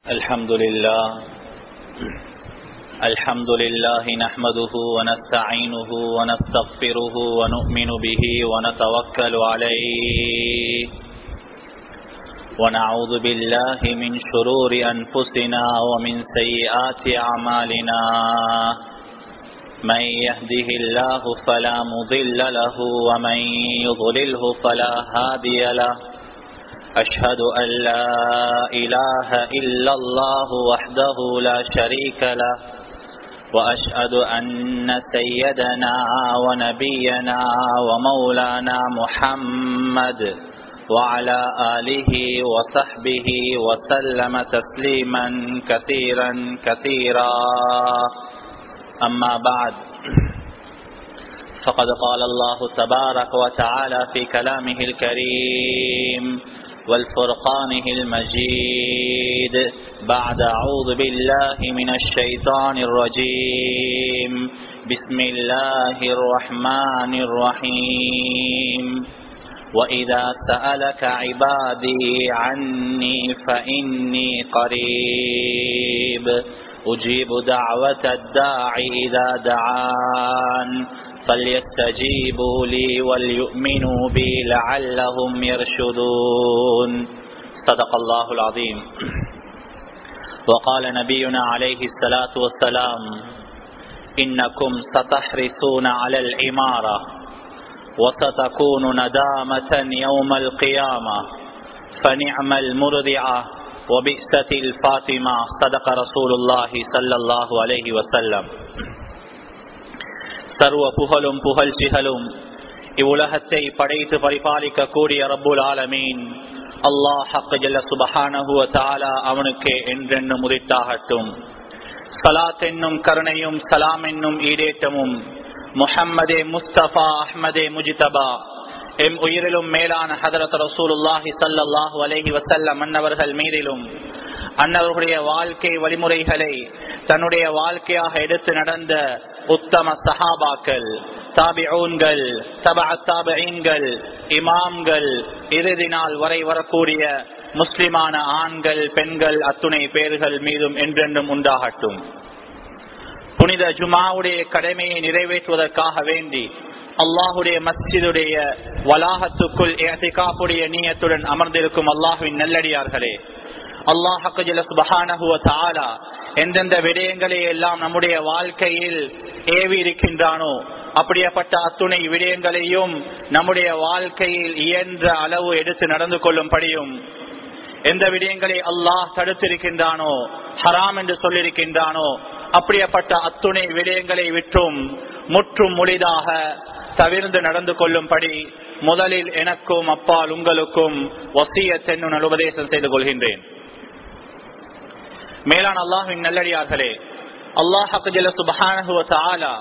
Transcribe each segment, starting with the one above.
الحمد لله الحمد لله نحمده ونستعينه ونستغفره ونؤمن به ونتوكل عليه ونعوذ بالله من شرور أنفسنا ومن سيئات أعمالنا من يهده الله فلا مضل له ومن يضلله فلا هادي له أشهد أن لا إله إلا الله وحده لا شريك له وأشهد أن سيدنا ونبينا ومولانا محمد وعلى آله وصحبه وسلم تسليما كثيرا كثيرا أما بعد فقد قال الله تبارك وتعالى في كلامه الكريم والفرقانه المجيد بعد أعوذ بالله من الشيطان الرجيم بسم الله الرحمن الرحيم وإذا سألك عبادي عني فإني قريب أجيب دعوة الداعي إذا دعان فليستجيبوا لي وليؤمنوا بي لعلهم يرشدون صدق الله العظيم وقال نبينا عليه الصلاة والسلام إنكم ستحرسون على العمارة وستكون ندامة يوم القيامة فنعم المرضعة وبئست الفاطمة صدق رسول الله صلى الله عليه وسلم சர்வ புகழும் புகழ்ச்சிகளும் இவ்வுலகத்தை படைத்து பரிபாலிக்க கூடிய ரப்புல் ஆலமீன் அல்லாஹ் ஜல்ல சுபஹானஹுவ தாலா அவனுக்கு என்றென்று முதித்தாகட்டும் சலாத் என்னும் கருணையும் சலாம் என்னும் ஈடேற்றமும் முஹம்மதே முஸ்தபா அஹ்மதே முஜிதபா எம் உயிரிலும் மேலான ஹதரத் ரசூலுல்லாஹி சல்லாஹூ அலஹி வசல்லம் அன்னவர்கள் மீதிலும் அன்னவர்களுடைய வாழ்க்கை வழிமுறைகளை தன்னுடைய வாழ்க்கையாக எடுத்து நடந்த உத்தம சஹாபாக்கள் தாபிஊன்கள் தபா தாபீன்கள் இமாம்கள் இறுதி நாள் வரை வரக்கூடிய முஸ்லிமான ஆண்கள் பெண்கள் அத்துணை பேர்கள் மீதும் என்றென்றும் உண்டாகட்டும் புனித ஜுமாவுடைய கடமையை நிறைவேற்றுவதற்காக வேண்டி அல்லாஹுடைய மஸ்ஜிதுடைய வலாகத்துக்குள் ஏத்திகாப்புடைய நீயத்துடன் அமர்ந்திருக்கும் அல்லாஹுவின் நல்லடியார்களே அல்லாஹு எந்தெந்த விடயங்களை எல்லாம் நம்முடைய வாழ்க்கையில் ஏவி இருக்கின்றானோ அப்படியேப்பட்ட அத்துணை விடயங்களையும் நம்முடைய வாழ்க்கையில் இயன்ற அளவு எடுத்து நடந்து கொள்ளும்படியும் எந்த விடயங்களை அல்லாஹ் தடுத்திருக்கின்றானோ ஹராம் என்று சொல்லியிருக்கின்றானோ அப்படியேப்பட்ட அத்துணை விடயங்களை விற்றும் முற்றும் முளிதாக தவிர்ந்து நடந்து கொள்ளும்படி முதலில் எனக்கும் அப்பால் உங்களுக்கும் ஒசிய தென்னு உபதேசம் செய்து கொள்கின்றேன் மேலான அல்லாஹின் நல்லடியார்களே அல்லாஹ் சுபஹான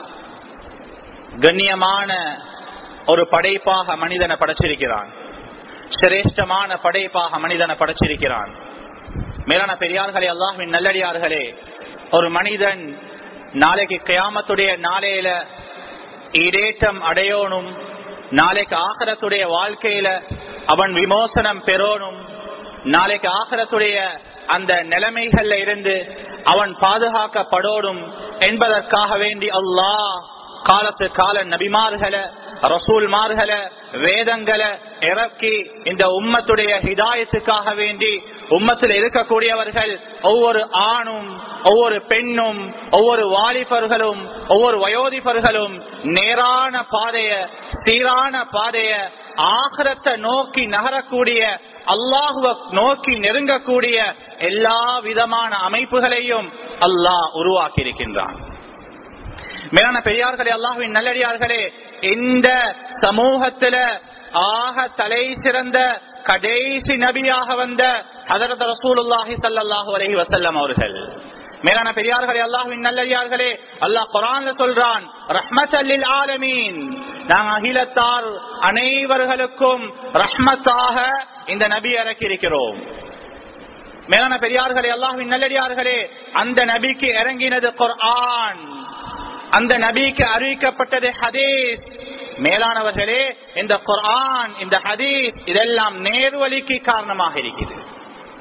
கண்ணியமான ஒரு படைப்பாக மனிதனை படைச்சிருக்கிறான் சிரேஷ்டமான படைப்பாக மனிதனை படைச்சிருக்கிறான் மேலான பெரியார்களே அல்லாஹின் நல்லடியார்களே ஒரு மனிதன் நாளைக்கு கயாமத்துடைய நாளையில இடேற்றம் அடையோனும் நாளைக்கு ஆகரத்துடைய வாழ்க்கையில அவன் விமோசனம் பெறோனும் நாளைக்கு ஆகரத்துடைய அந்த நிலைமைகள்ல இருந்து அவன் பாதுகாக்கப்படோடும் என்பதற்காக வேண்டி அல்லாஹ் காலத்து கால நபிமார்களை ரசூல்மார்களை வேதங்களை இறக்கி இந்த உம்மத்துடைய ஹிதாயத்துக்காக வேண்டி உம்மத்தில் இருக்கக்கூடியவர்கள் ஒவ்வொரு ஆணும் ஒவ்வொரு பெண்ணும் ஒவ்வொரு வாலிபர்களும் ஒவ்வொரு வயோதிபர்களும் நேரான பாதைய சீரான பாதைய ஆகரத்தை நோக்கி நகரக்கூடிய அல்லாஹுவ நோக்கி நெருங்கக்கூடிய எல்லா விதமான அமைப்புகளையும் அல்லாஹ் உருவாக்கி இருக்கின்றான் மேலான பெரியார்களே அல்லாஹுவின் நல்லடியார்களே இந்த சமூகத்துல ஆக தலை சிறந்த கடைசி நபியாக வந்த ஹதரத் ரசூலுல்லாஹி சல்லாஹூ அலஹி வசல்லம் அவர்கள் மேலான பெரியார்களே அல்லாஹுவின் நல்லடியார்களே அல்லாஹ் குரான்ல சொல்றான் ரஹ்மத் அல்லில் ஆலமீன் நாங்கள் அகிலத்தார் அனைவர்களுக்கும் ரஹ்மத்தாக இந்த நபி இறக்கி இருக்கிறோம் மேலான பெரியார்களே அல்லாஹுவின் நல்லடியார்களே அந்த நபிக்கு இறங்கினது குர்ஆன் அந்த நபிக்கு அறிவிக்கப்பட்டது ஹதீஸ் மேலானவர்களே இந்த குர்ஆன் இந்த ஹதீஸ் இதெல்லாம் நேர்வழிக்கு காரணமாக இருக்கிறது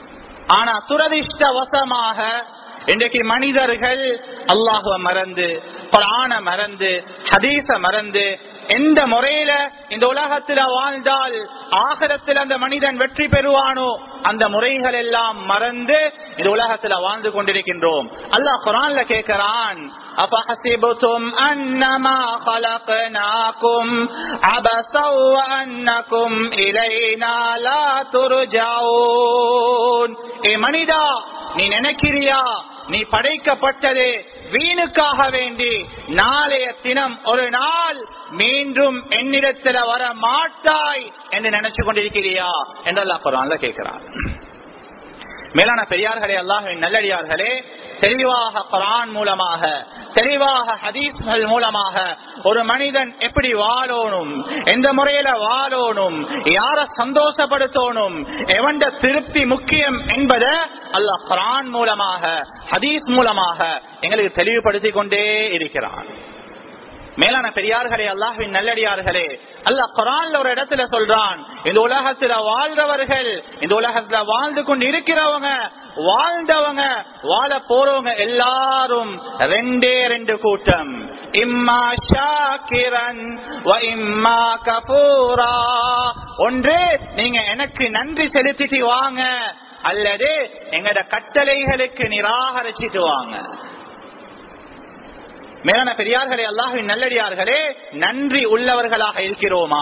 ஆனா துரதிஷ்டவசமாக இன்றைக்கு மனிதர்கள் அல்லாஹுவ மறந்து குரான மறந்து ஹதீஸ மறந்து எந்த முறையில இந்த உலகத்துல வாழ்ந்தால் ஆகரத்தில் அந்த மனிதன் வெற்றி பெறுவானோ அந்த முறைகள் எல்லாம் மறந்து இந்த உலகத்துல வாழ்ந்து கொண்டிருக்கின்றோம் அல்லாஹ் குரான்ல கேட்கிறான் أفحسبتم أنما خلقناكم عبثا وأنكم إلينا لا ترجعون ஏ மனிதா நீ நினைக்கிறியா நீ படைக்கப்பட்டது வீணுக்காக வேண்டி நாளைய தினம் ஒரு நாள் மீண்டும் என்னிடத்துல வர மாட்டாய் என்று நினைச்சு கொண்டிருக்கிறியா என்று அல்லாஹ் குரான்ல கேட்கிறான் மேலான பெரியார்களே அல்லாஹின் நல்லடியார்களே தெளிவாக குரான் மூலமாக தெளிவாக ஹதீஸ்கள் மூலமாக ஒரு மனிதன் எப்படி வாழணும் எந்த முறையில வாழணும் யார சந்தோஷப்படுத்தணும் எவண்ட திருப்தி முக்கியம் என்பதை அல்லாஹ் குரான் மூலமாக ஹதீஸ் மூலமாக எங்களுக்கு தெளிவுபடுத்திக் கொண்டே இருக்கிறான் மேலான பெரியார்களே அல்லாஹின் நல்லடியார்களே அல்லாஹ் குரான்ல ஒரு இடத்துல சொல்றான் இந்த உலகத்துல வாழ்றவர்கள் இந்த உலகத்துல வாழ்ந்து கொண்டு இருக்கிறவங்க வாழ்ந்தவங்க வாழ போறவங்க எல்லாரும் ரெண்டே ரெண்டு கூட்டம் இம்மா ஷாக்கிரன் இம்மா கபூரா ஒன்று நீங்க எனக்கு நன்றி செலுத்திட்டு வாங்க அல்லது எங்கட கட்டளைகளுக்கு நிராகரிச்சிட்டு வாங்க மேலான பெரியார்களே அல்லாஹின் நல்லடியார்களே நன்றி உள்ளவர்களாக இருக்கிறோமா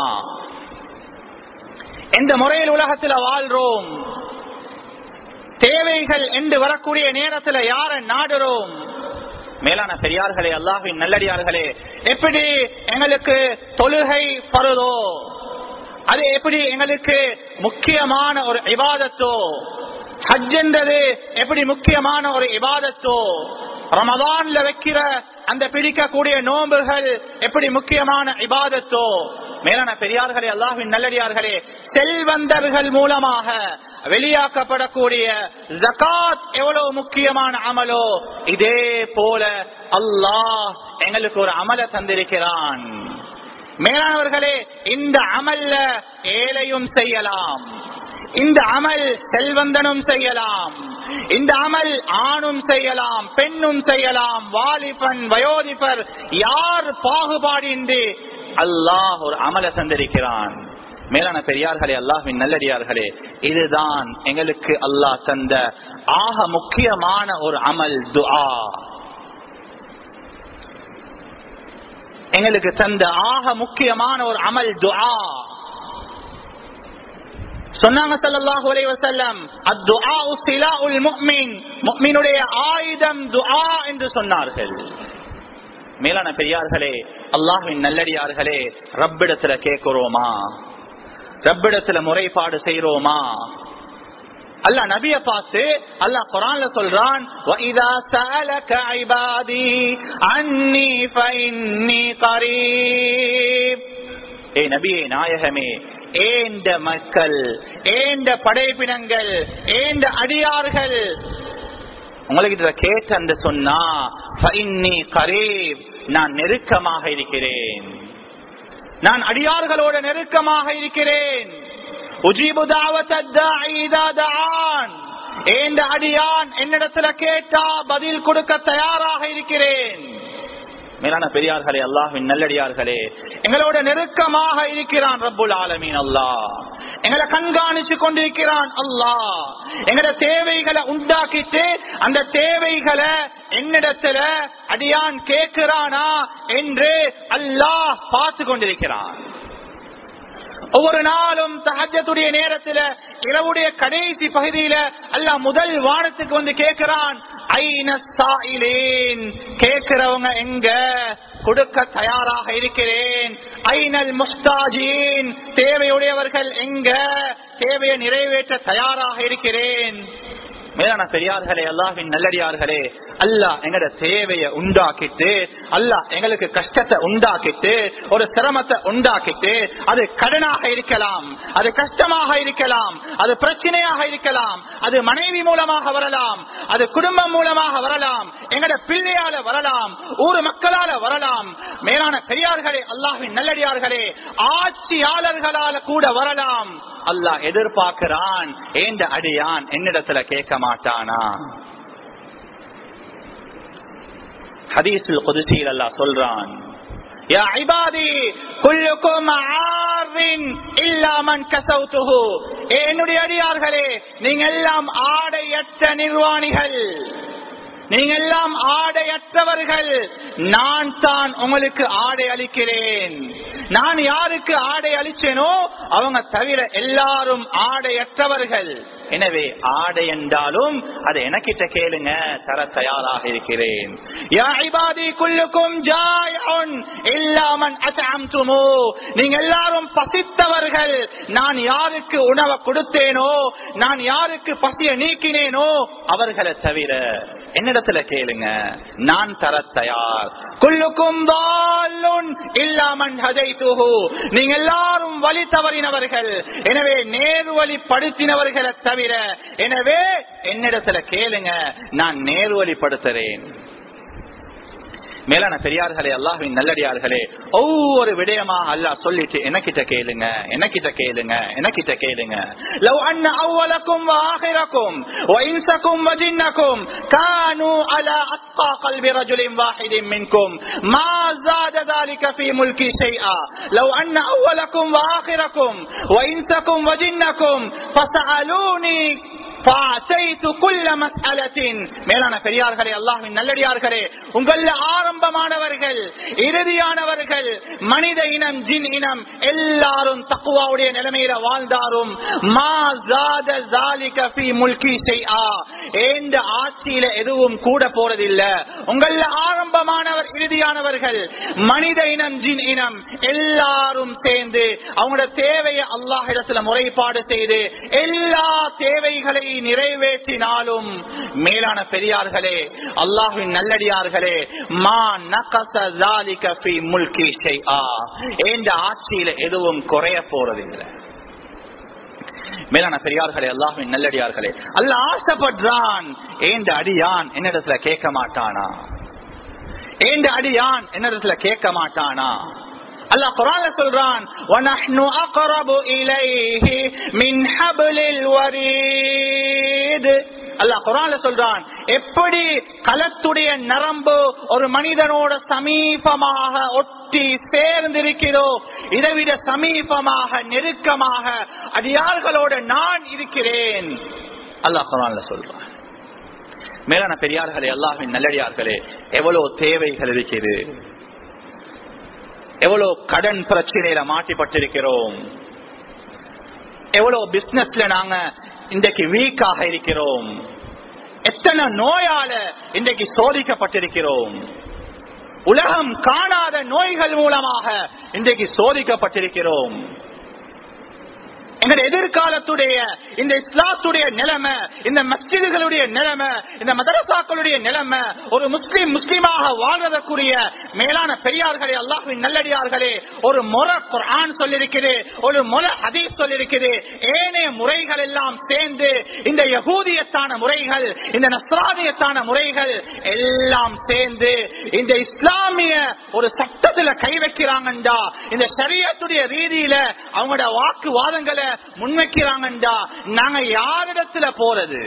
எந்த முறையில் உலகத்தில் வாழ்றோம் தேவைகள் என்று வரக்கூடிய நேரத்தில் யார நாடுறோம் மேலான பெரியார்களே அல்லாஹின் நல்லடியார்களே எப்படி எங்களுக்கு தொழுகை பருதோ அது எப்படி எங்களுக்கு முக்கியமான ஒரு இபாதத்தோ ஹஜ் என்றது எப்படி முக்கியமான ஒரு இபாதத்தோ ரமதான்ல வைக்கிற அந்த பிடிக்கக்கூடிய நோன்புகள் எப்படி முக்கியமான இபாதத்தோ மேலான பெரியார்களே அல்லாஹின் நல்லடியார்களே செல்வந்தர்கள் மூலமாக வெளியாக்கப்படக்கூடிய ஜகாத் எவ்வளவு முக்கியமான அமலோ இதே போல அல்லாஹ் எங்களுக்கு ஒரு அமல தந்திருக்கிறான் மேலானவர்களே இந்த அமல்ல ஏழையும் செய்யலாம் இந்த அமல் செல்வந்தனும் செய்யலாம் இந்த அமல் ஆணும் செய்யலாம் பெண்ணும் செய்யலாம் வாலிபன் வயோதிபர் யார் பாகுபாடின்றி அல்லாஹ் ஒரு அமல தந்திருக்கிறான் மேலான பெரியார்களே அல்லாஹின் நல்லடியார்களே இதுதான் எங்களுக்கு அல்லாஹ் தந்த ஆக முக்கியமான ஒரு அமல் துஆ எங்களுக்கு தந்த ஆக முக்கியமான ஒரு அமல் துஆ சொன்னாங்க ஸல்லல்லாஹு அலைஹி வஸல்லம் அத்துஆ சிலாஉல் முஃமின் முஃமினுடைய ஆயுதம் துஆ என்று சொன்னார்கள் மேலான பெரியார்களே அல்லாஹ்வின் நல்லடியார்களே ரப்பிடத்துல கேட்கிறோமா ரப்பிடத்துல முறைப்பாடு செய்யறோமா அல்ல நபிய பார்த்து அல்லாஹ் குரான்ல சொல்றான் وَإِذَا سَأَلَكَ عِبَادِي عَنِّي فَإِنِّي قَرِيبٌ ஏ நபியே நாயகமே ஏந்த மக்கள் ஏந்த படைப்பினங்கள் ஏந்த அடியார்கள் உங்களுக்கு கேட்ட அந்த சொன்னா கரீப் நான் நெருக்கமாக இருக்கிறேன் நான் அடியார்களோட நெருக்கமாக இருக்கிறேன் உஜீபு தாவத்தான் ஏந்த அடியான் என்னிடத்துல கேட்டா பதில் கொடுக்க தயாராக இருக்கிறேன் மேலான பெரியார்களே அல்லாஹின் நல்லடியார்களே எங்களோட நெருக்கமாக இருக்கிறான் ரப்புல் ஆலமீன் அல்லாஹ் எங்களை கண்காணிச்சு கொண்டிருக்கிறான் அல்லாஹ் எங்கட தேவைகளை உண்டாக்கிட்டு அந்த தேவைகளை என்னிடத்துல அடியான் கேட்கிறானா என்று அல்லாஹ் பார்த்து கொண்டிருக்கிறான் ஒவ்வொரு நாளும் தஹஜத்துடைய நேரத்துல இரவுடைய கடைசி பகுதியில அல்லாஹ் முதல் வானத்துக்கு வந்து கேட்கிறான் கேட்கிறவங்க எங்க கொடுக்க தயாராக இருக்கிறேன் ஐநல் முஸ்தாஜின் தேவையுடையவர்கள் எங்க தேவையை நிறைவேற்ற தயாராக இருக்கிறேன் மேலான பெரியார்களே அல்லாஹின் நல்லடியார்களே அல்லாஹ் எங்கட தேவையை உண்டாக்கிட்டு அல்லாஹ் எங்களுக்கு கஷ்டத்தை உண்டாக்கிட்டு ஒரு சிரமத்தை உண்டாக்கிட்டு அது கடனாக இருக்கலாம் அது கஷ்டமாக இருக்கலாம் அது பிரச்சனையாக இருக்கலாம் அது மனைவி மூலமாக வரலாம் அது குடும்பம் மூலமாக வரலாம் எங்கட பிள்ளையால வரலாம் ஊர் மக்களால வரலாம் மேலான பெரியார்களே அல்லாஹின் நல்லடியார்களே ஆட்சியாளர்களால கூட வரலாம் அல்லாஹ் எதிர்பார்க்கிறான் ஏந்த அடியான் என்னிடத்துல கேட்க மாட்டானா ஹதீஸுல் குதிசியில் அல்லாஹ் சொல்றான் يا عبادي كلكم عار إلا من كسوته என்னுடைய அடியார்களே நீங்க எல்லாம் ஆடையற்ற நிர்வாணிகள் நீங்க எல்லாம் ஆடையற்றவர்கள் நான் தான் உங்களுக்கு ஆடை அளிக்கிறேன் நான் யாருக்கு ஆடை அளிச்சேனோ அவங்க தவிர எல்லாரும் ஆடையற்றவர்கள் எனவே ஆடை என்றாலும் அதை எனக்கிட்ட கேளுங்க தர தயாராக இருக்கிறேன் யா இபாதி குல்லுக்கும் ஜாயஉன் இல்லா மன் அத்அம்துமு நீங்க எல்லாரும் பசித்தவர்கள் நான் யாருக்கு உணவை கொடுத்தேனோ நான் யாருக்கு பசியை நீக்கினேனோ அவர்களை தவிர என்னிடத்துல கேளுங்க நான் தர தயார் குல்லுக்கும் தாலுன் இல்லாமன் ஹதைத்துஹு நீங்க எல்லாரும் வழி தவறினவர்கள் எனவே நேர்வழிப்படுத்தினவர்களை தவிர எனவே என்னிடத்துல கேளுங்க நான் நேர்வழிப்படுத்துறேன் மேலான பெரியார்களே அல்லாஹின் நல்லடியார்களே ஒவ்வொரு விடயமா அல்லாஹ் சொல்லிட்டு எனக்கிட்ட கேளுங்க எனக்கிட்ட கேளுங்க எனக்கிட்ட கேளுங்க லவ் அன்ன அவ்வலக்கும் வாஹிரக்கும் وإنسكم وجنكم كانوا على أتقى قلب رجل واحد منكم ما زاد ذلك في ملكي شيئا لو أن أولكم وآخركم وإنسكم وجنكم فسألوني மேலான பெரியார்களே அல்லாஹின் நல்லடியார்களே உங்கள ஆரம்பமானவர்கள் இறுதியானவர்கள் மனித இனம் ஜின் இனம் எல்லாரும் தக்குவாவுடைய நிலைமையில வாழ்ந்தாரும் ஆட்சியில எதுவும் கூட போறதில்ல உங்கள ஆரம்பமானவர் இறுதியானவர்கள் மனித இனம் ஜின் இனம் எல்லாரும் சேர்ந்து அவங்களோட தேவையை அல்லாஹ் இடத்துல முறைப்பாடு செய்து எல்லா தேவைகளை நிறைவேற்றினாலும் மேலான பெரியார்களே அல்லாஹின் நல்லடியார்களே மா முல்கி என்ற ஆட்சியில எதுவும் குறைய போறதில்லை மேலான பெரியார்களே அல்லாஹின் நல்லடியார்களே அல்ல ஆசைப்படுறான் ஏந்த அடியான் என்னிடத்துல கேட்க மாட்டானா ஏந்த அடியான் என்னிடத்துல கேட்க மாட்டானா அல்லாஹ் குரான்ல சொல்றான் وَنَحْنُ أَقْرَبُ إِلَيْهِ مِنْ حَبْلِ الْوَرِيدِ அல்லாஹ் குரான்ல சொல்றான் எப்படி களத்துடைய நரம்பு ஒரு மனிதனோட சமீபமாக ஒட்டி சேர்ந்திருக்கிறோ இதைவிட சமீபமாக நெருக்கமாக அடியார்களோட நான் இருக்கிறேன் அல்லாஹ் குரான்ல சொல்றான் மேலான பெரியார்களே அல்லாஹின் நல்லடியார்களே எவ்வளவு தேவைகள் இருக்குது எவ்வளவு கடன் பிரச்சனையில மாட்டிப்பட்டிருக்கிறோம் எவ்வளவு பிசினஸ்ல நாங்க இன்றைக்கு வீக்காக இருக்கிறோம் எத்தனை நோயால இன்றைக்கு சோதிக்கப்பட்டிருக்கிறோம் உலகம் காணாத நோய்கள் மூலமாக இன்றைக்கு சோதிக்கப்பட்டிருக்கிறோம் எங்களுடைய எதிர்காலத்துடைய இந்த இஸ்லாத்துடைய நிலைமை இந்த மஸ்ஜிதுகளுடைய நிலைமை இந்த மதரசாக்களுடைய நிலைமை ஒரு முஸ்லீம் முஸ்லீமாக வாழ்வதற்குரிய மேலான பெரியார்களே அல்லாஹின் நல்லடியார்களே ஒரு முறை குரான் சொல்லிருக்குது ஒரு முறை ஹதீஸ் சொல்லிருக்குது ஏனைய முறைகள் எல்லாம் சேர்ந்து இந்த யகூதியத்தான முறைகள் இந்த நஸ்ராதியத்தான முறைகள் எல்லாம் சேர்ந்து இந்த இஸ்லாமிய ஒரு சட்டத்துல கை வைக்கிறாங்கண்டா இந்த சரியத்துடைய ரீதியில அவங்களோட வாக்குவாதங்களை முன்வைக்கிறாங்கண்டா நாங்க யாரிடத்துல போறது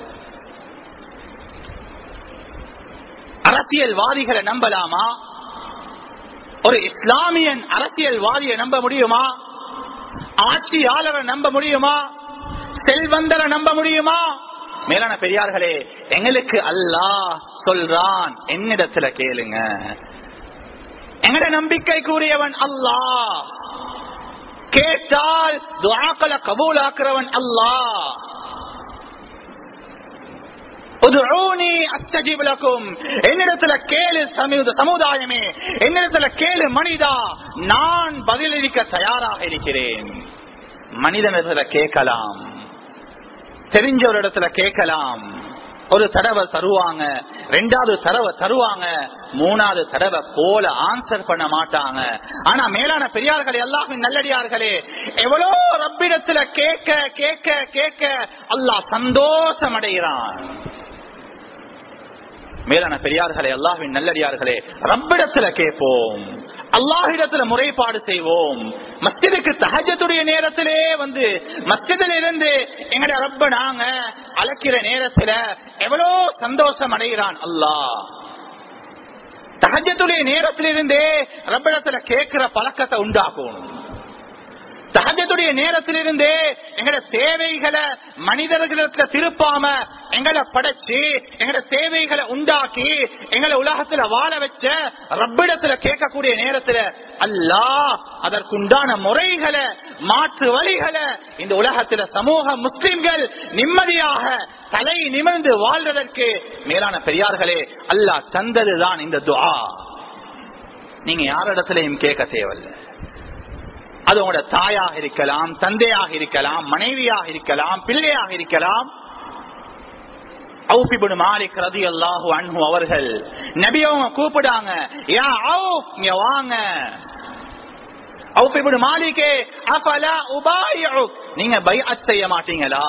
அரசியல்வாதிகளை நம்பலாமா ஒரு இஸ்லாமியன் அரசியல்வாதியை நம்ப முடியுமா ஆட்சியாளரை நம்ப முடியுமா செல்வந்தரை நம்ப முடியுமா மேலான பெரியார்களே எங்களுக்கு அல்லாஹ் சொல்றான் என்னிடத்துல கேளுங்க எங்கட நம்பிக்கை கூறியவன் அல்லாஹ் கேட்டால் துவாக்களை கபூலாக்குறவன் அல்லாஹ் என்னிடத்துல கேளு சமுதாயமே என்னிடத்துல கேளு மனிதா நான் பதிலளிக்க தயாராக இருக்கிறேன் மனிதனிடத்துல கேட்கலாம் தெரிஞ்ச ஒரு இடத்துல கேட்கலாம் ஒரு தடவை தருவாங்க ரெண்டாவது தடவை தருவாங்க மூணாவது தடவை போல ஆன்சர் பண்ண மாட்டாங்க ஆனா மேலான பெரியார்களே எல்லாரும் நல்லடியார்களே எவ்வளோ ரப்பிடத்துல கேட்க கேட்க கேட்க அல்லாஹ் சந்தோஷம் அடைகிறான் மேலான பெரியார்களே அல்லாஹின் நல்லடியார்களே ரப்பிடத்துல கேட்போம் அல்லாஹிடத்துல முறைப்பாடு செய்வோம் மஸ்ஜிதுக்கு தஹஜத்துடைய நேரத்திலே வந்து மஸ்ஜிதில் இருந்து எங்கட ரப்ப நாங்க அழைக்கிற நேரத்துல எவ்வளோ சந்தோஷம் அடைகிறான் அல்லாஹ் தஹஜத்துடைய நேரத்திலிருந்தே ரப்பிடத்துல கேட்கிற பழக்கத்தை உண்டாக்கணும் சகஜத்துடைய நேரத்திலிருந்தே எங்கட தேவைகளை மனிதர்களிடத்துல திருப்பாம எங்களை படைச்சு எங்கட தேவைகளை உண்டாக்கி எங்களை உலகத்துல வாழ வச்ச ரப்பிடத்துல கேட்கக்கூடிய நேரத்துல அல்லாஹ் அதற்குண்டான முறைகளை மாற்று வழிகளை இந்த உலகத்துல சமூக முஸ்லிம்கள் நிம்மதியாக தலை நிமிர்ந்து வாழ்வதற்கு மேலான பெரியார்களே அல்லாஹ் தந்ததுதான் இந்த துஆ நீங்க யாரிடத்திலையும் கேட்க தேவையில்லை அது உங்களோட தாயாக இருக்கலாம் தந்தையாக இருக்கலாம் மனைவியாக இருக்கலாம் பிள்ளையாக இருக்கலாம் அவுபிபுன் மாலிக் ரதி அல்லாஹு அன்ஹு அவர்கள் நபியவங்க கூப்பிடாங்க யா அவுப் இங்க வாங்க அவுபிபுன் மாலிகே அஃபலா உபாயிஉக் நீங்க பைஅத் செய்ய மாட்டீங்களா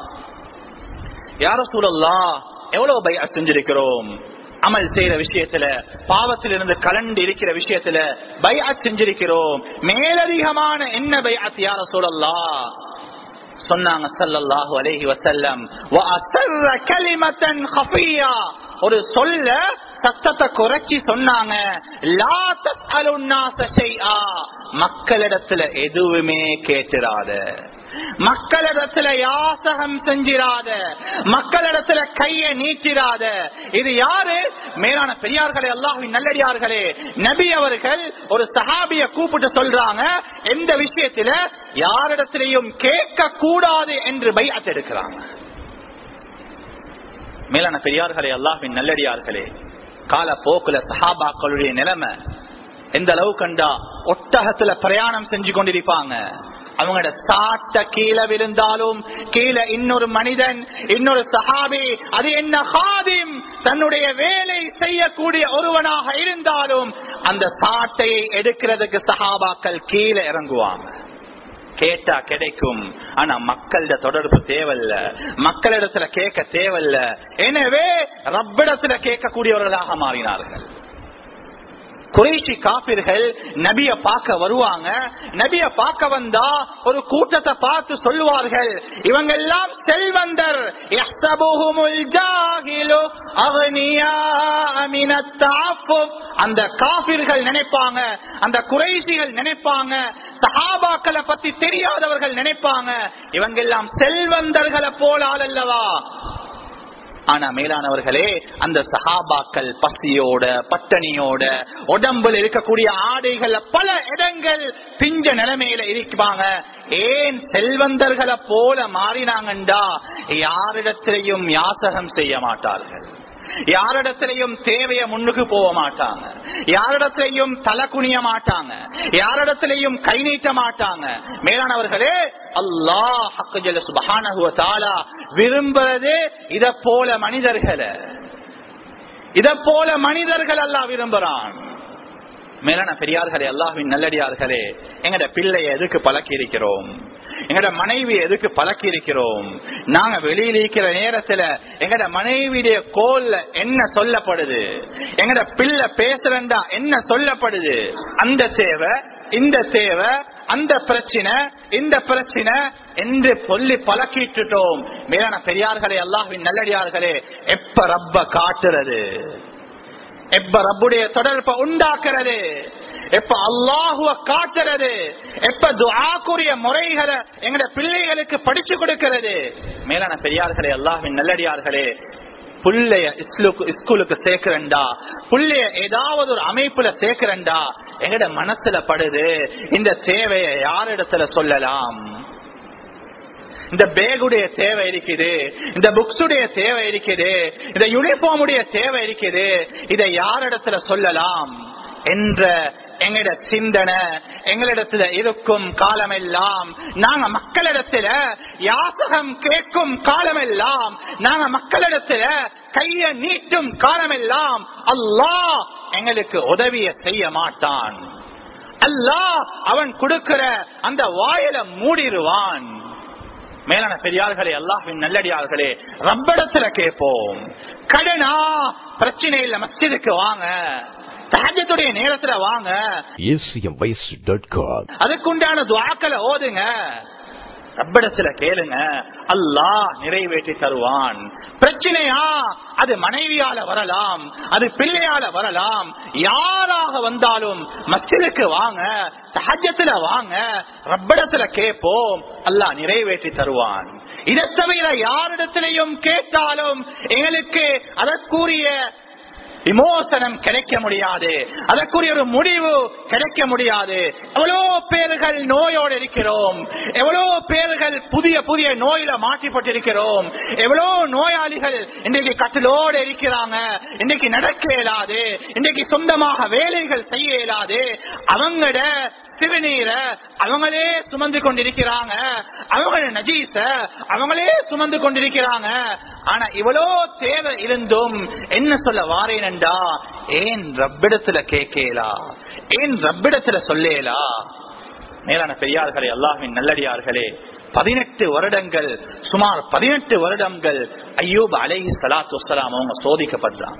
யா ரசூலல்லாஹ் எவ்வளவு பைஅத் செஞ்சிருக்கிறோம் அமல் செய்யற விஷயத்துல பாவத்திலிருந்து கலண்டு இருக்கிற விஷயத்துல பைஅத் செஞ்சிருக்கிறோம் மேலதிகமான என்ன பைஅத் யார சொல்லலாம் சொன்னாங்க சல்லல்லாஹு அலைஹி வஸல்லம் வஅஸர்ர கலிமத்தன் கஃபியா ஒரு சொல்ல சத்தத்தை குறைச்சி சொன்னாங்க லா தஸ்அலுன் நாஸ ஷைஆ மக்களிடத்துல எதுவுமே கேட்டிராத மக்களிடத்துல யாசகம் செஞ்சிராத மக்களிடத்துல கைய நீட்டிராத இது யாரு மேலான பெரியார்களே அல்லாஹின் நல்லடியார்களே நபி அவர்கள் ஒரு சஹாபிய கூப்பிட்டு சொல்றாங்க எந்த விஷயத்துல யாரிடத்திலையும் கேட்க கூடாது என்று பை எடுக்கிறாங்க மேலான பெரியார்களே அல்லாஹின் நல்லடியார்களே கால போக்குல சஹாபாக்களுடைய நிலைமை எந்த அளவு கண்டா ஒட்டகத்துல பிரயாணம் செஞ்சு கொண்டிருப்பாங்க அவங்களோட சாட்ட கீழே விழுந்தாலும் கீழே இன்னொரு மனிதன் இன்னொரு சஹாபி அது என்ன ஹாதிம் தன்னுடைய வேலை செய்யக்கூடிய ஒருவனாக இருந்தாலும் அந்த சாட்டையை எடுக்கிறதுக்கு சஹாபாக்கள் கீழே இறங்குவாங்க கேட்டா கிடைக்கும் ஆனா மக்களோட தொடர்பு தேவையில்ல மக்களிடத்துல கேட்க தேவையில்ல எனவே ரப்பிடத்துல கேட்கக்கூடியவர்களாக மாறினார்கள் குறைஷி காப்பிர்கள் நபிய பார்க்க வருவாங்க நபிய பார்க்க வந்தா ஒரு கூட்டத்தை பார்த்து சொல்லுவார்கள் இவங்க எல்லாம் செல்வந்தர் அந்த காபிர்கள் நினைப்பாங்க அந்த குறைசிகள் நினைப்பாங்க சஹாபாக்களை பத்தி தெரியாதவர்கள் நினைப்பாங்க இவங்க எல்லாம் செல்வந்தர்களை போல ஆள் அல்லவா ஆனா மேலானவர்களே அந்த சஹாபாக்கள் பசியோட பட்டணியோட உடம்புல இருக்கக்கூடிய ஆடைகள் பல இடங்கள் பிஞ்ச நிலைமையில இருப்பாங்க ஏன் செல்வந்தர்களை போல மாறினாங்கண்டா யாரிடத்திலையும் யாசகம் செய்ய மாட்டார்கள் யாரிடத்திலையும் தேவைய முன்னுக்கு போக மாட்டாங்க யாரிடத்திலையும் தலை குனிய மாட்டாங்க யாரிடத்திலையும் கை நீட்ட மாட்டாங்க மேலானவர்களே அல்லாஹ் சுபஹானஹுவ விரும்புறது இத போல மனிதர்களை இத போல மனிதர்கள் அல்லாஹ் விரும்புறான் மேலான பெரியார்களே அல்லாஹின் நல்லடியார்களே எங்கட பிள்ளைய எதுக்கு பழக்கி இருக்கிறோம் எங்கட மனைவி எதுக்கு பழக்கி இருக்கிறோம் நாங்க வெளியில இருக்கிற நேரத்துல எங்கட மனைவியுடைய கோல்ல என்ன சொல்லப்படுது எங்கட பிள்ளை பேசுறண்டா என்ன சொல்லப்படுது அந்த தேவை இந்த தேவை அந்த பிரச்சனை இந்த பிரச்சனை என்று சொல்லி பழக்கிட்டுட்டோம் மேலான பெரியார்களே அல்லாஹின் நல்லடியார்களே எப்ப ரப்ப காட்டுறது எப்ப ரப்புடைய தொடர்பை உண்டாக்குறது எப்ப அல்லாஹுவ காட்டுறது எப்ப துஆக்குரிய முறைகளை எங்கட பிள்ளைகளுக்கு படிச்சு கொடுக்கிறது மேலான பெரியார்களே அல்லாஹின் நல்லடியார்களே புள்ளைய ஸ்கூலுக்கு சேர்க்கிறண்டா புள்ளைய ஏதாவது ஒரு அமைப்புல சேர்க்கிறண்டா எங்கட மனசுல படுது இந்த தேவையை யாரிடத்துல சொல்லலாம் இந்த பேகுடைய தேவை இருக்குது இந்த புக்ஸுடைய தேவை இருக்குது இந்த யூனிஃபார்முடைய தேவை இருக்குது இதை யாரிடத்துல சொல்லலாம் என்ற எங்கட சிந்தனை எங்களிடத்துல இருக்கும் காலமெல்லாம் நாங்க மக்களிடத்துல யாசகம் கேட்கும் காலமெல்லாம் நாங்க மக்களிடத்துல கைய நீட்டும் காலமெல்லாம் அல்லாஹ் எங்களுக்கு உதவிய செய்ய மாட்டான் அல்லாஹ் அவன் கொடுக்கிற அந்த வாயில மூடிடுவான் மேலான பெரியார்களே அல்லாஹின் நல்லடியார்களே ரப்படத்துல கேட்போம் கடனா பிரச்சனை இல்ல மஸ்ஜிதுக்கு வாங்க தஹஜத்துடைய நேரத்துல வாங்க acmvoice.com. அதுக்குண்டான துவாக்களை ஓதுங்க ரப்படத்துல கேளுங்க அல்லாஹ் நிறைவேற்றி தருவான் பிரச்சனையா அது மனைவியால வரலாம் அது பிள்ளையால வரலாம் யாராக வந்தாலும் மஸ்ஜிதுக்கு வாங்க தஹஜத்துல வாங்க ரப்படத்துல கேட்போம் அல்லாஹ் நிறைவேற்றி தருவான் இதை தவிர யாரிடத்திலையும் கேட்டாலும் எங்களுக்கு அதற்குரிய விமோசனம் கிடைக்க முடியாது அதற்குரிய ஒரு முடிவு கிடைக்க முடியாது எவ்வளவு பேர்கள் நோயோடு இருக்கிறோம் எவ்வளவு பேர்கள் புதிய புதிய நோயில மாற்றிப்பட்டிருக்கிறோம் எவ்வளவு நோயாளிகள் இன்றைக்கு கட்டிலோடு இருக்கிறாங்க இன்றைக்கு நடக்க இயலாது இன்றைக்கு சொந்தமாக வேலைகள் செய்ய இயலாது அவங்களோட சிறுநீரை அவங்களே சுமந்து கொண்டிருக்கிறாங்க அவங்களோட நஜீச அவங்களே சுமந்து கொண்டிருக்கிறாங்க ஆனா இவ்வளோ தேவை இருந்தும் என்ன சொல்ல வாரேனண்டா ஏன் ரப்பிடத்துல கேட்கலா ஏன் ரப்பிடத்துல சொல்லேலா மேலான பெரியார்களே அல்லாஹின் நல்லடியார்களே பதினெட்டு வருடங்கள் சுமார் பதினெட்டு வருடங்கள் ஐயூப் அலைஹி சலாத்து வசலாம் அவங்க சோதிக்கப்படுறாங்க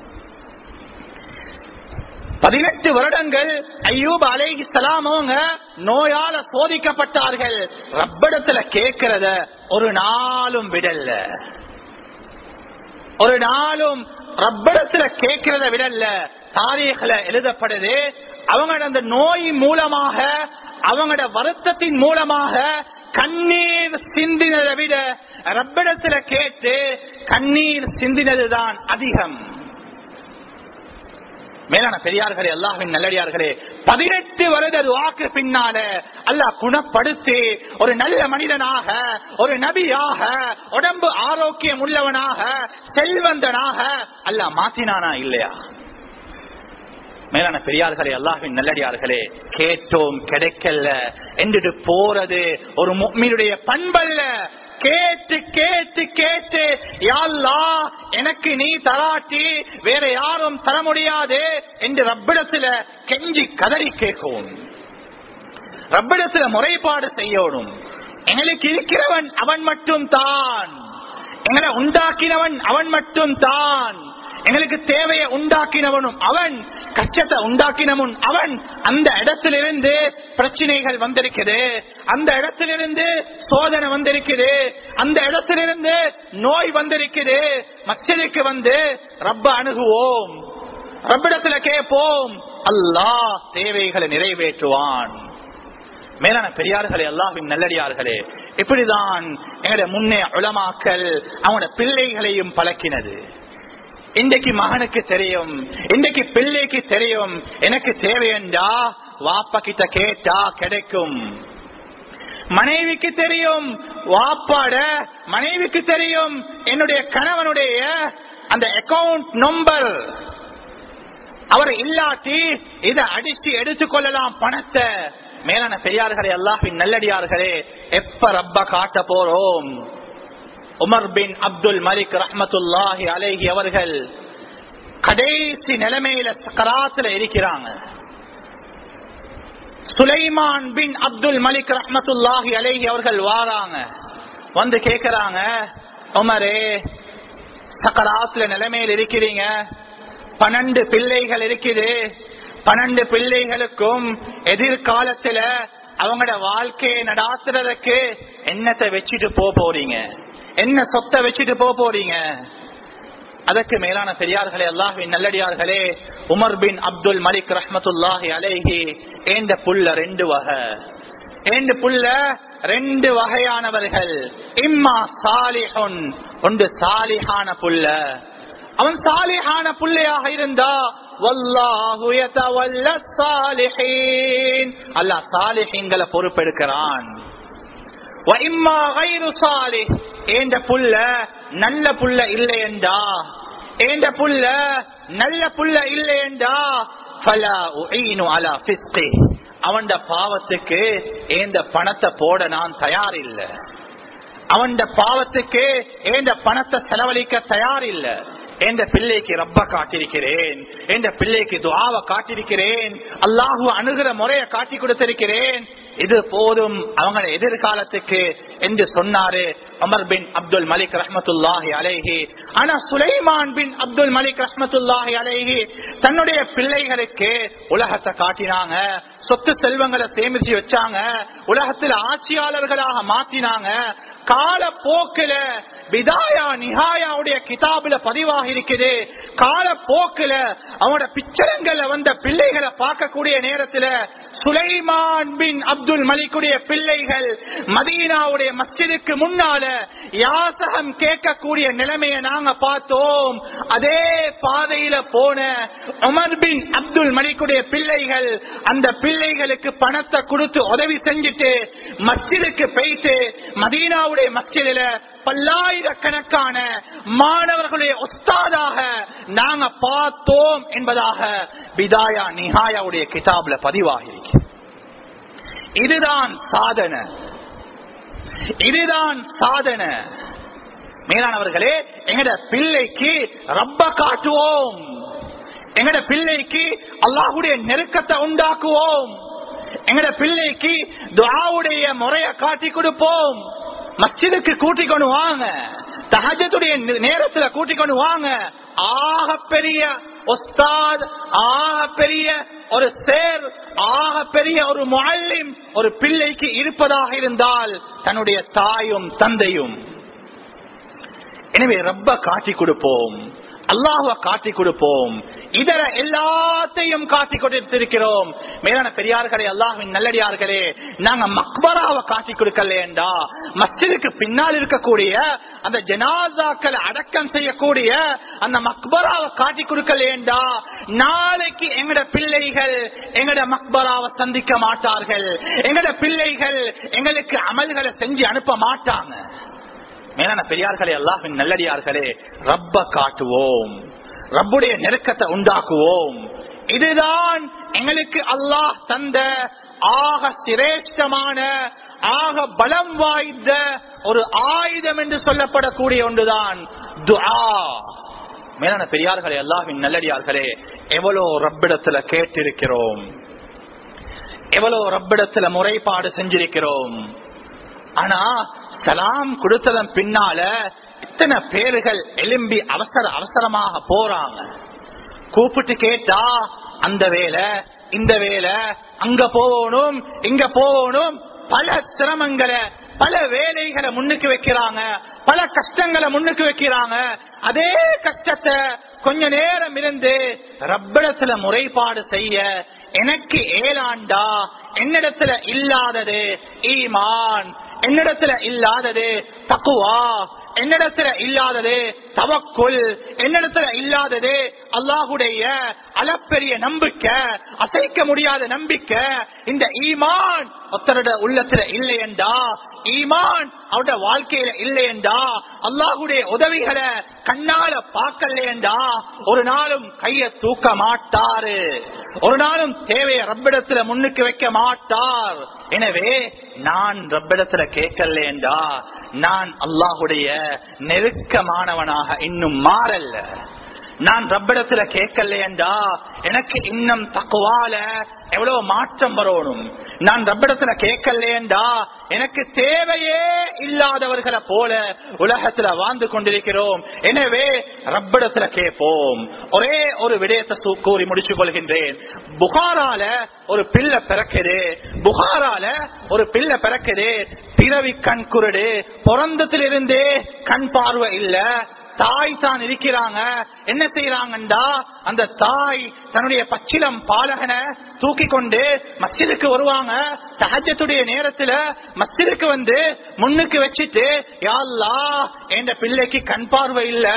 பதினெட்டு வருடங்கள் ஐயூப் அலைஹி சலாம் அவங்க நோயால சோதிக்கப்பட்டார்கள் ரப்பிடத்துல கேட்கிறத ஒரு நாளும் விடல ஒரு நாளும் ரப்பிடத்துல கேட்கிறத விடல தாரீகளை எழுதப்படுது அவங்களோட அந்த நோய் மூலமாக அவங்களோட வருத்தத்தின் மூலமாக கண்ணீர் சிந்தினதை விட ரப்பிடத்துல கேட்டு கண்ணீர் சிந்தினதுதான் அதிகம் மேலான பெரியார்களே அல்லாஹின் நல்லடியார்களே பதினெட்டு வருட வாக்கு பின்னால அல்லாஹ் குணப்படுத்தி ஒரு நல்ல மனிதனாக ஒரு நபியாக உடம்பு ஆரோக்கியம் உள்ளவனாக செல்வந்தனாக அல்லாஹ் மாத்தினானா இல்லையா மேலான பெரியார்களே அல்லாஹின் நல்லடியார்களே கேட்டோம் கிடைக்கல என்று போறது ஒரு முக்மீனுடைய பண்பல்ல கேட்டு கேட்டு கேட்டு யாழ்லா எனக்கு நீ தராட்டி வேற யாரும் தர முடியாது என்று ரப்பிடத்துல கெஞ்சி கதறி கேட்கும் ரப்பிடத்துல முறைப்பாடு செய்யணும் எங்களுக்கு இருக்கிறவன் அவன் மட்டும் தான் எங்களை உண்டாக்கினவன் அவன் மட்டும் தான் எங்களுக்கு தேவையை உண்டாக்கினவனும் அவன் கஷ்டத்தை உண்டாக்கினவன் அவன் அந்த இடத்திலிருந்து பிரச்சனைகள் வந்திருக்குது அந்த இடத்திலிருந்து சோதனை வந்திருக்குது அந்த இடத்திலிருந்து நோய் வந்திருக்குது மச்சலுக்கு வந்து ரப்ப அணுகுவோம் ரப்பிடத்துல கேட்போம் அல்லாஹ் தேவைகளை நிறைவேற்றுவான் மேலான பெரியார்களே அல்லாஹின் நல்லடியார்களே இப்படிதான் எங்களுடைய முன்னே உளமாக்கல் அவங்களோட பிள்ளைகளையும் பழக்கினது இன்றைக்கு மகனுக்கு தெரியும் இன்றைக்கு பிள்ளைக்கு தெரியும் எனக்கு தேவையண்டா வாப்பா கிட்ட கேட்டா கிடைக்கும் மனைவிக்கு தெரியும் வாப்பாட மனைவிக்கு தெரியும் என்னுடைய கணவனுடைய அந்த அக்கவுண்ட் நம்பர் அவர் இல்லாட்டி இதை அடிச்சு எடுத்துக்கொள்ளலாம் பணத்தை மேலான பெரியார்களே அல்லாஹின் நல்லடியார்களே எப்ப ரப்ப காட்ட போறோம் உமர் பின் அப்துல் மலிக் ரஹமத்துல்லாஹி அலேஹி அவர்கள் கடைசி நிலைமையில கராத்துல இருக்கிறாங்க சுலைமான் பின் அப்துல் மலிக் ரஹமத்துல்லாஹி அலேஹி அவர்கள் வாராங்க வந்து கேக்குறாங்க உமரே சக்கராத்துல நிலைமையில் இருக்கிறீங்க பன்னெண்டு பிள்ளைகள் இருக்குது பன்னெண்டு பிள்ளைகளுக்கும் எதிர்காலத்துல அவங்களோட வாழ்க்கையை நடாத்துறதுக்கு என்னத்தை வச்சுட்டு போக போறீங்க என்ன சொத்தை வச்சுட்டு போக போறீங்க அதற்கு மேலான பெரியார்களே அல்லாஹின் நல்லடியார்களே உமர் பின் அப்துல் மலிக் ரஹமத்துல்லாஹி அலேஹி ஏந்த புல்ல ரெண்டு வகை ஏந்த புல்ல ரெண்டு வகையானவர்கள் இம்மா சாலிஹுன் ஒன்று சாலிஹான புல்ல அவன் சாலிஹான புள்ளையாக இருந்தா வல்லாஹு யதவல்ல சாலிஹீன் அல்லாஹ் சாலிஹீன்களை பொறுப்பெடுக்கிறான் வஇம்மா கைரு சாலிஹ் ஏண்ட புல்ல நல்ல புல்ல இல்லையண்டா ஏண்ட புல்ல நல்ல புல்ல இல்லையண்டா ஃபலா உஈனு அலா ஃபிஸ்கி அவன் பாவத்துக்கு ஏந்த பணத்தை போட நான் தயார் இல்ல அவன் பாவத்துக்கு ஏந்த பணத்தை செலவழிக்க தயார் இல்ல எந்த பிள்ளைக்கு ரப்ப காட்டிருக்கிறேன் எந்த பிள்ளைக்கு துவாவை காட்டிருக்கிறேன் அல்லாஹு அணுகிற முறையை காட்டி கொடுத்திருக்கிறேன் இது போதும் அவங்க எதிர்காலத்துக்கு என்று சொன்னாரு அமர் பின் அப்துல் மலிக் ரஹமத்துல்லாஹி அலைஹி ஆனா சுலைமான் பின் அப்துல் மலிக் ரஹமத்துல்லாஹி அலைஹி தன்னுடைய பிள்ளைகளுக்கு உலகத்தை காட்டினாங்க சொத்து செல்வங்களை சேமிச்சு வச்சாங்க உலகத்தில் ஆட்சியாளர்களாக மாத்தினாங்க கால போக்குல பிதாயா நிஹாயாவுடைய கிதாபுல பதிவாக இருக்குது கால போக்குல அவனோட பிச்சரங்களை வந்த பிள்ளைகளை பார்க்கக்கூடிய நேரத்துல சுலைமான் பின் அப்துல் மலிக்குடைய பிள்ளைகள் மதீனாவுடைய மஸ்ஜிதுக்கு முன்னால யாசகம் கேட்கக்கூடிய நிலைமையை நாங்க பார்த்தோம் அதே பாதையில போன உமர் பின் அப்துல் மலிக்குடைய பிள்ளைகள் அந்த பிள்ளைகளுக்கு பணத்தை கொடுத்து உதவி செஞ்சுட்டு மஸ்ஜிதுக்கு போயிட்டு மதீனாவுடைய மஸ்ஜிதுல பல்லாயிரக்கணக்கான மாணவர்களுடைய உஸ்தாதாக நாங்க பார்த்தோம் என்பதாக பிதாயா நிஹாயாவுடைய கிதாப்ல பதிவாகிருக்கு இதுதான் சாதனை இதுதான் சாதனை மேலானவர்களே எங்கட பிள்ளைக்கு ரப்ப காட்டுவோம் எங்கட பிள்ளைக்கு அல்லாஹுடைய நெருக்கத்தை உண்டாக்குவோம் எங்கட பிள்ளைக்கு துவாவுடைய முறைய காட்டி கொடுப்போம் மஸ்ஜிதுக்கு கூட்டிக் கொண்டு வாங்க தஹஜத்துடைய நேரத்துல கூட்டிக் கொண்டு வாங்க ஆக பெரிய ஒஸ்தாத் ஆக பெரிய ஒரு சேர் ஆக பெரிய ஒரு முல்லிம் ஒரு பிள்ளைக்கு இருப்பதாக இருந்தால் தன்னுடைய தாயும் தந்தையும் எனவே ரப்ப காட்டி கொடுப்போம் அல்லாஹுவ காட்டி கொடுப்போம் இதர எல்லாத்தையும் காட்டி கொடுத்திருக்கிறோம் மேலான பெரியார்களே அல்லாஹின் நல்லடியார்களே நாங்க மக்பராவை காட்டி கொடுக்கலேண்டா மஸ்ஜிதுக்கு பின்னால் இருக்கக்கூடிய அந்த ஜனாசாக்களை அடக்கம் செய்யக்கூடிய அந்த மக்பராவை காட்டி கொடுக்கலேண்டா நாளைக்கு எங்கட பிள்ளைகள் எங்கட மக்பராவை சந்திக்க மாட்டார்கள் எங்கட பிள்ளைகள் எங்களுக்கு அமல்களை செஞ்சு அனுப்ப மாட்டாங்க மேலான பெரியார்களே அல்லாஹின் நல்லடியார்களே ரப்ப காட்டுவோம் ரப்புடைய நெருக்கத்தை உண்டாக்குவோம் இதுதான் எங்களுக்கு அல்லாஹ் தந்த ஆக சிரேஷ்டமான ஆக பலம் வாய்ந்த ஒரு ஆயுதம் என்று சொல்லப்படக்கூடிய ஒன்றுதான் துஆ மேலான பெரியார்களே அல்லாஹின் நல்லடியார்களே எவ்வளவு ரப்பிடத்துல கேட்டிருக்கிறோம் எவ்வளவு ரப்பிடத்துல முறைப்பாடு செஞ்சிருக்கிறோம் ஆனா சலாம் கொடுத்ததன் பின்னால இத்தனை பேர்கள் எலும்பி அவசர அவசரமாக போறாங்க கூப்பிட்டு கேட்டா அந்த வேலை இந்த வேலை அங்க போகணும் இங்க போகணும் பல சிரமங்களை பல வேலைகளை முன்னுக்கு வைக்கிறாங்க பல கஷ்டங்களை முன்னுக்கு வைக்கிறாங்க அதே கஷ்டத்தை கொஞ்ச நேரம் இருந்து ரப்பிடத்துல முறைப்பாடு செய்ய எனக்கு ஏலாண்டா என்னிடத்துல இல்லாதது ஈமான் என்னிடத்துல இல்லாதது தக்குவா என்னிடத்துல இல்லாதது தவக்குள் என்னிடத்துல இல்லாதது அல்லாஹுடைய அளப்பெரிய நம்பிக்கை அசைக்க முடியாத நம்பிக்கை இந்த ஈமான் ஒருத்தரோட உள்ளத்துல இல்லையண்டா ஈமான் அவருடைய வாழ்க்கையில இல்லையண்டா அல்லாஹுடைய உதவிகளை கண்ணால பார்க்கலையண்டா ஒரு நாளும் கைய தூக்க மாட்டாரு ஒரு நாளும் தேவையை ரப்பிடத்துல முன்னுக்கு வைக்க மாட்டார் எனவே நான் ரப்பிடத்துல கேட்கலேண்டா நான் அல்லாஹுடைய நெருக்கமானவனாக இன்னும் மாறல்ல நான் ரப்பிடத்துல கேட்கலையண்டா எனக்கு இன்னும் தக்குவால எவ்வளவு மாற்றம் வரணும் நான் ரப்பிடத்துல கேட்கலையண்டா எனக்கு தேவையே இல்லாதவர்களை போல உலகத்துல வாழ்ந்து கொண்டிருக்கிறோம் எனவே ரப்பிடத்துல கேட்போம் ஒரே ஒரு விடயத்தை சு- கூறி முடிச்சு கொள்கின்றேன் புகாரால ஒரு பிள்ளை பிறக்குது புகாரால ஒரு பிள்ளை பிறக்குது பிறவி கண் குருடு பிறந்தத்திலிருந்தே கண் பார்வை இல்ல தாய் தான் இருக்கிறாங்க என்ன செய்யறாங்கண்டா அந்த தாய் தன்னுடைய பச்சிலம் பாலகனை தூக்கி கொண்டு மஸ்ஜிதுக்கு வருவாங்க தஹஜத்துடைய நேரத்துல மஸ்ஜிதுக்கு வந்து முன்னுக்கு வச்சுட்டு யாழ்லா என் பிள்ளைக்கு கண் பார்வை இல்ல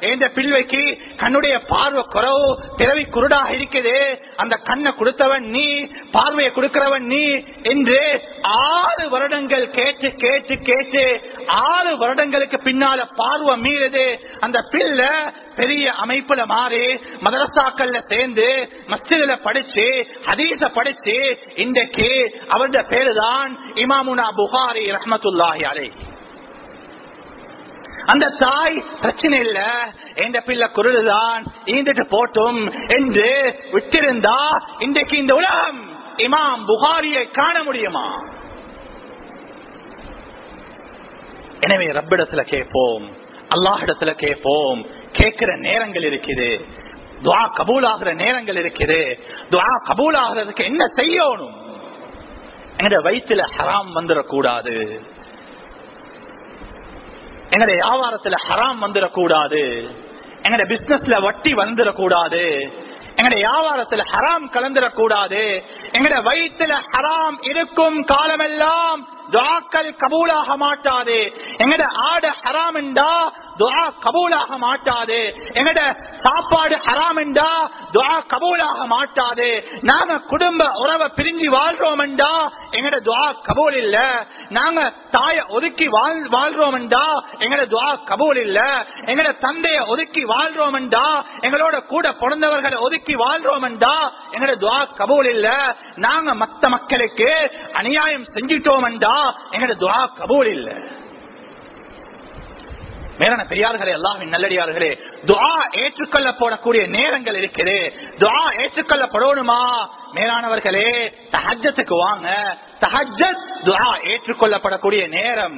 என்ற பிள்ளைக்கு கண்ணுடைய பார்வை குறவு பிறவி குருடாக இருக்குது அந்த கண்ணை கொடுத்தவன் நீ பார்வையை கொடுக்கிறவன் நீ என்று ஆறு வருடங்கள் கேட்டு கேட்டு கேட்டு ஆறு வருடங்களுக்கு பின்னால பார்வை மீறுது அந்த பிள்ளை பெரிய அமைப்புல மாறி மதரசாக்கள்ல சேர்ந்து மஸ்ஜிதுல படிச்சு ஹதீஸ படிச்சு இன்றைக்கு அவருடைய பேருதான் இமாமுனா புகாரி ரஹமத்துல்லாஹி அலை அந்த தாய் பிரச்சனை இல்ல எந்த பிள்ளை குரலுதான் ஈந்துட்டு போட்டும் என்று விட்டிருந்தா இன்றைக்கு இந்த உலகம் இமாம் புகாரியை காண முடியுமா எனவே ரப்பிடத்துல கேட்போம் அல்லாஹிடத்துல கேட்போம் கேட்கிற நேரங்கள் இருக்குது துவா கபூல் ஆகிற நேரங்கள் இருக்குது துவா கபூல் ஆகிறதுக்கு என்ன செய்யணும் எங்க வயிற்றுல ஹராம் வந்துடக்கூடாது எங்களுடைய வியாபாரத்துல ஹராம் வந்துடக்கூடாது எங்களுடைய பிசினஸ்ல வட்டி வந்துடக்கூடாது எங்களுடைய வியாபாரத்துல ஹராம் கலந்துடக்கூடாது எங்களுடைய வயிற்றுல ஹராம் இருக்கும் காலமெல்லாம் துவாக்கள் கபூலாக மாட்டாது எங்கட ஆடு ஹராம் என்றா துவா கபூலாக மாட்டாது எங்கட சாப்பாடு ஹராம் என்றா துவா கபூலாக மாட்டாது நாங்க குடும்ப உறவை பிரிஞ்சு வாழ்றோம் என்றா எங்கட துவா கபூல் இல்ல நாங்க தாய ஒதுக்கி வாழ் வாழ்றோம் என்றா எங்கட துவா கபூல் இல்ல எங்கட தந்தைய ஒதுக்கி வாழ்றோம் என்றா எங்களோட கூட பிறந்தவர்களை ஒதுக்கி வாழ்றோம் என்றா எங்கட துவா கபூல் இல்ல நாங்க மத்த மக்களுக்கு அநியாயம் செஞ்சிட்டோம் என்றா எங்கட துவா கபூல் இல்ல மேலான பெரியார்களே எல்லாவின் நல்லடியார்களே துவா ஏற்றுக்கொள்ளப்படக்கூடிய நேரங்கள் இருக்குது துவா ஏற்றுக்கொள்ளப்படணுமா மேலானவர்களே தஹஜத்துக்கு வாங்க தஹஜத் துவா ஏற்றுக்கொள்ளப்படக்கூடிய நேரம்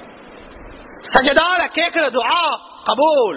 சஜதால கேட்கிற துவா கபூல்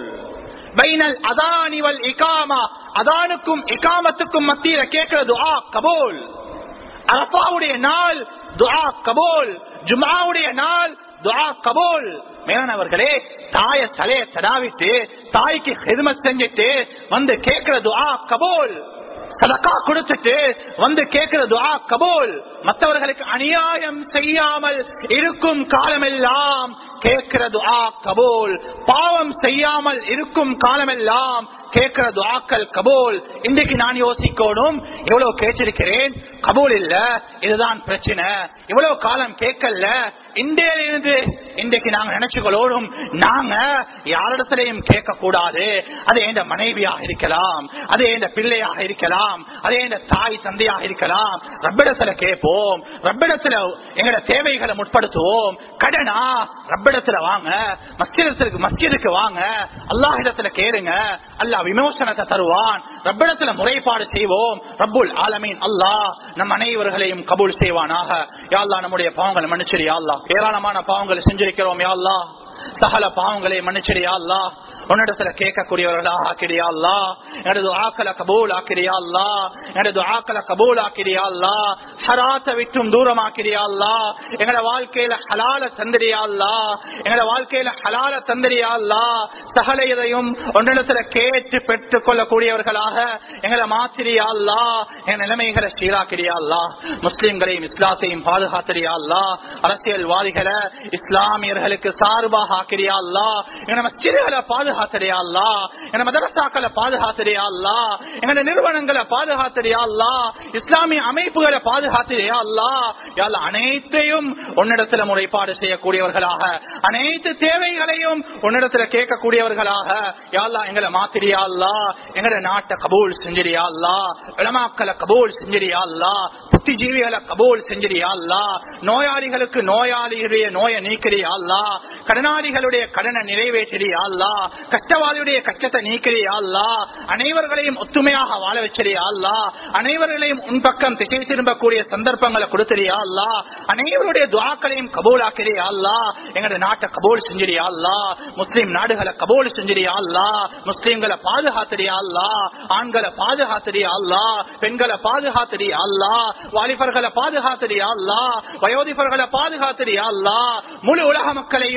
பைனல் அதானிவல் இகாமா அதானுக்கும் இகாமத்துக்கும் மத்தியில கேட்கிற துவா கபூல் அரபாவுடைய நாள் துவா கபூல் ஜுமாவுடைய நாள் துவா கபூல் மேலானவர்களே தாய தலைய தடாவிட்டு தாய்க்கு ஹெதுமத் செஞ்சுட்டு வந்து கேட்கிற துவா கபூல் சதக்கா கொடுத்துட்டு வந்து கேட்கிற துவா கபூல் மற்றவர்களுக்கு அநியாயம் செய்யாமல் இருக்கும் காலமெல்லாம் கேட்கிற துவா கபூல் பாவம் செய்யாமல் இருக்கும் காலமெல்லாம் கேட்கிற துவாக்கள் கபூல் இன்றைக்கு நான் யோசிக்கணும் எவ்வளவு கேட்டிருக்கிறேன் கபூல் இல்ல இதுதான் பிரச்சனை இவ்வளவு காலம் கேட்கல இந்தியிலிருந்து இன்றைக்கு நாங்க நினைச்சுக்கொள்ளோடும் நாங்க யாரிடத்திலையும் கேட்க கூடாது அது எந்த மனைவியாக இருக்கலாம் அது எந்த பிள்ளையாக இருக்கலாம் அது எந்த தாய் தந்தையாக இருக்கலாம் ரப்பிடத்துல கேட்போம் ரப்பிடத்துல எங்கட தேவைகளை முற்படுத்துவோம் கடனா ரப்பிடத்துல வாங்க மஸ்ஜிதத்துக்கு மஸ்ஜிதுக்கு வாங்க அல்லாஹிடத்துல கேளுங்க அல்லாஹ் விமோசனத்தை தருவான் ரப்பிடத்துல முறைப்பாடு செய்வோம் ரப்புல் ஆலமீன் அல்லாஹ் நம் அனைவர்களையும் கபூல் செய்வானாக யாழ்லா நம்முடைய பாவங்களை மன்னிச்சிரு யாழ்லா ஏராளமான பாவங்களை செஞ்சிருக்கிறோம் யாழ்லா சகல பாவங்களை மன்னிச்சிரு யாழ்லா உன்னிடத்துல கேட்கக்கூடியவர்களா ஆக்கிறியா அல்லா எனது ஆக்கல கபூல் ஆக்கிறியா அல்லா எனது ஆக்கல கபூல் ஆக்கிறியா அல்லா ஹராத்த விட்டும் தூரமாக்கிறியா அல்லா எங்கட வாழ்க்கையில ஹலால தந்திரியா அல்லா எங்கட வாழ்க்கையில ஹலால தந்திரியா அல்லா சகல இதையும் உன்னிடத்துல கேட்டு பெற்றுக் கொள்ளக்கூடியவர்களாக எங்களை மாத்திரியா அல்லா என் நிலைமைகளை சீராக்கிறியா அல்லா முஸ்லிம்களையும் இஸ்லாத்தையும் பாதுகாத்திரியா அல்லா அரசியல்வாதிகளை இஸ்லாமியர்களுக்கு சார்பாக ஆக்கிறியா அல்லா எங்க மஸ்ஜிதுகளை பாதுகாத்திரியா அல்லா எங்க மதரசாக்களை பாதுகாத்திரியா அல்லா எங்க நிறுவனங்களை பாதுகாத்திரியா அல்லா இஸ்லாமிய அமைப்புகளை பாதுகாத்திரியா அல்லா யாழ்லா அனைத்தையும் உன்னிடத்துல முறைப்பாடு செய்யக்கூடியவர்களாக அனைத்து தேவைகளையும் உன்னிடத்துல கேட்கக்கூடியவர்களாக யாழ்லா எங்களை மாத்திரியா அல்லா எங்கட நாட்டை கபூல் செஞ்சிரியா அல்லா இளமாக்களை கபூல் செஞ்சிரியா அல்லா புத்திஜீவிகளை கபூல் செஞ்சிரியா அல்லா நோயாளிகளுக்கு நோயாளிகளுடைய நோயை நீக்கிறியா அல்லா கடனாளிகளுடைய கடனை நிறைவேற்றியா அல்லா கஷ்டவாளியுடைய கஷ்டத்தை நீக்கிறியா அல்லா அனைவர்களையும் ஒத்துமையாக வாழ வச்சிரியா அல்லா அனைவர்களையும் உன் பக்கம் திசை திரும்பக்கூடிய சந்தர்ப்பங்களை கொடுத்திரியா அல்லா அனைவருடைய துவாக்களையும் கபூலாக்கிறியா அல்லா எங்களோட நாட்டை கபூல் செஞ்சிரியா அல்லா முஸ்லிம் நாடுகளை கபூல் செஞ்சிரியா அல்லா முஸ்லிம்களை பாதுகாத்திரியா அல்லா ஆண்களை பாதுகாத்திரியா அல்லா பெண்களை பாதுகாத்திரியா அல்லா வாலிபர்களை பாதுகாத்திரியா அல்லா வயோதிபர்களை பாதுகாத்திரியா அல்லா முழு உலக மக்களையும் பாதுகா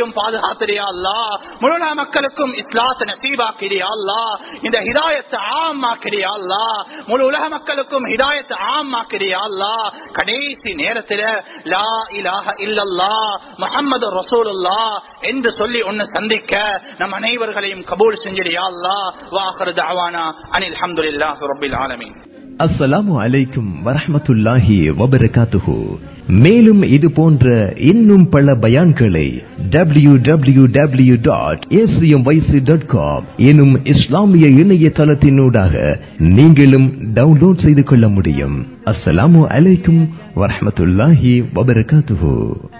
பாதுகாத்திரியா அல்லா முழு மக்களுக்கும் இஸ்லாத்தை நசீபாக்கிறியா அல்லா இந்த ஹிதாயத்தை ஆமாக்கிறியா அல்லா முழு உலக மக்களுக்கும் ஹிதாயத்தை ஆமாக்கிறியா அல்லா கடைசி நேரத்தில் லா இலாஹ இல்லல்லா முஹம்மது ரசூலுல்லா என்று சொல்லி ஒன்னு சந்திக்க நம் அனைவர்களையும் கபூல் செஞ்சிடியா அல்லா வாஹர் தாவானா அனில் அல்ஹம்துலில்லாஹி ரப்பில் ஆலமீன் அஸ்ஸலாமு அலைக்கும் வரஹ்மத்துல்லாஹி வபரகாத்துஹு மேலும் இது போன்ற இன்னும் பல பயான்களை W W W dot dot com எனும் இஸ்லாமிய இணையதளத்தினூடாக நீங்களும் டவுன்லோட் செய்து கொள்ள முடியும் அஸ்ஸலாமு அலைக்கும் வரஹ்மத்துல்லாஹி வபரகாத்துஹு